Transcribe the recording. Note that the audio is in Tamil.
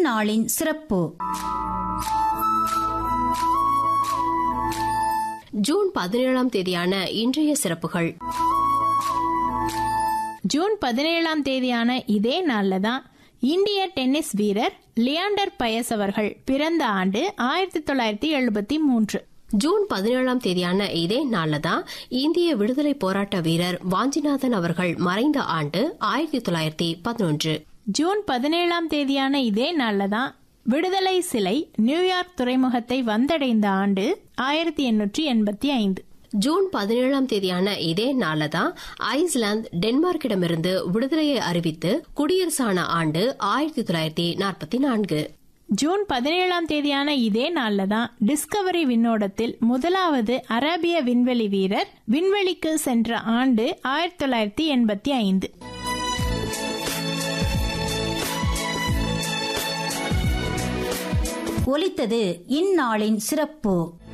இந்நாளின் சிறப்பு ஜூன் பதினேழாம் தேதியான இன்றைய சிறப்புகள் ஜூன் பதினேழாம் தேதியான இதே நாள்ல தான் இந்திய டென்னிஸ் வீரர் லியாண்டர் பயஸ் அவர்கள் பிறந்த ஆண்டு ஆயிரத்தி தொள்ளாயிரத்தி எழுபத்தி மூன்று ஜூன் பதினேழாம் தேதியான இதே நாள்ல தான் இந்திய விடுதலை போராட்ட வீரர் வாஞ்சிநாதன் அவர்கள் மறைந்த ஆண்டு ஆயிரத்தி தொள்ளாயிரத்தி பதினொன்று ஜூன் பதினேழாம் தேதியான இதே நாள்ல தான் விடுதலை சிலை நியூயார்க் துறைமுகத்தை வந்தடைந்த ஆண்டு ஆயிரத்தி எண்ணூற்றி எண்பத்தி ஐந்து ஜூன் பதினேழாம் தேதியான இதே நாள்ல தான் ஐஸ்லாந்து டென்மார்க்கிடமிருந்து விடுதலையை அறிவித்து குடியரசான ஆண்டு ஆயிரத்தி தொள்ளாயிரத்தி நாற்பத்தி நான்கு ஜூன் பதினேழாம் தேதியான இதே நாள்ல தான் டிஸ்கவரி விண்ணோடத்தில் முதலாவது அரேபிய விண்வெளி வீரர் விண்வெளிக்கு சென்ற ஆண்டு ஆயிரத்தி தொள்ளாயிரத்தி எண்பத்தி ஐந்து ஒலித்தது இந்நாளின் சிறப்பு